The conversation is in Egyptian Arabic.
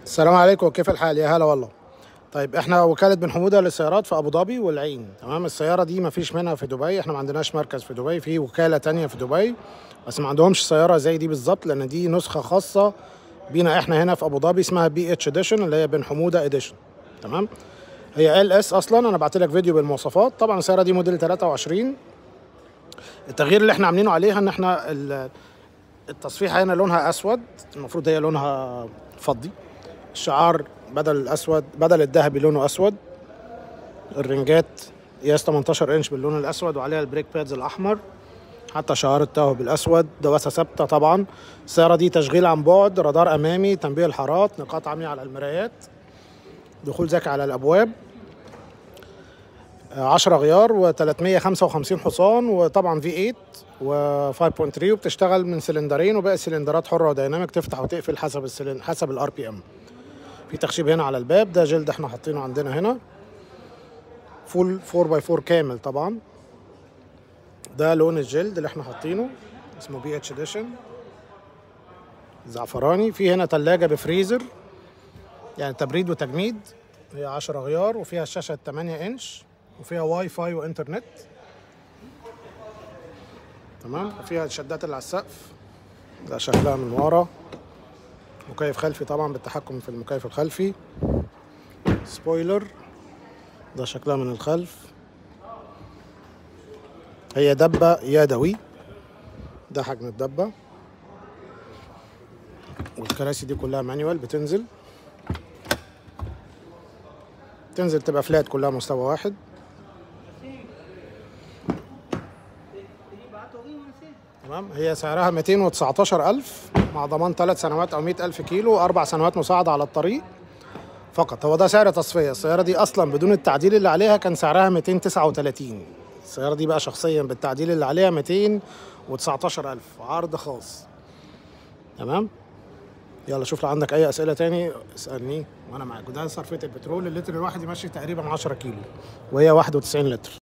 السلام عليكم كيف الحال يا هلا والله طيب احنا وكاله بن حموده للسيارات في ابو ظبي والعين تمام السياره دي ما فيش منها في دبي احنا ما عندناش مركز في دبي في وكاله تانية في دبي بس ما عندهمش سياره زي دي بالظبط لان دي نسخه خاصه بينا احنا هنا في ابو ظبي اسمها بي اتش اديشن اللي هي بن حموده اديشن تمام هي ال اس اصلا انا بعت لك فيديو بالمواصفات طبعا السياره دي موديل 23 التغيير اللي احنا عاملينه عليها ان احنا ال- التصفيحه هنا لونها اسود المفروض هي لونها فضي الشعار بدل الاسود بدل الذهبي لونه اسود الرنجات قياس 18 انش باللون الاسود وعليها البريك بادز الاحمر حتى شعار التاهو بالاسود دواسه ثابته طبعا السياره دي تشغيل عن بعد رادار امامي تنبيه الحارات نقاط عمياء على المرايات دخول ذكي على الابواب 10 غيار و355 حصان وطبعا في 8 و 5.3 وبتشتغل من سلندرين وباقي السلندرات حره وديناميك تفتح وتقفل حسب السلن حسب الار بي ام في تخشيب هنا على الباب ده جلد احنا حاطينه عندنا هنا فول 4 باي 4 كامل طبعا ده لون الجلد اللي احنا حاطينه اسمه بي اتش اديشن زعفراني في هنا تلاجة بفريزر يعني تبريد وتجميد هي 10 غيار وفيها شاشة 8 انش وفيها واي فاي وانترنت تمام وفيها الشدات اللي على السقف ده شكلها من ورا مكيف خلفي طبعا بالتحكم في المكيف الخلفي سبويلر ده شكلها من الخلف هي دبة يدوي ده حجم الدبة والكراسي دي كلها مانيوال بتنزل تنزل تبقى فلات كلها مستوى واحد تمام هي سعرها 219000 مع ضمان 3 سنوات او 100000 كيلو واربع سنوات مساعده على الطريق فقط هو ده سعر تصفيه السياره دي اصلا بدون التعديل اللي عليها كان سعرها 239 السياره دي بقى شخصيا بالتعديل اللي عليها 219000 عرض خاص تمام يلا شوف لو عندك اي اسئله تاني اسالني وانا معاك وده صرفيه البترول اللتر الواحد يمشي تقريبا 10 كيلو وهي 91 لتر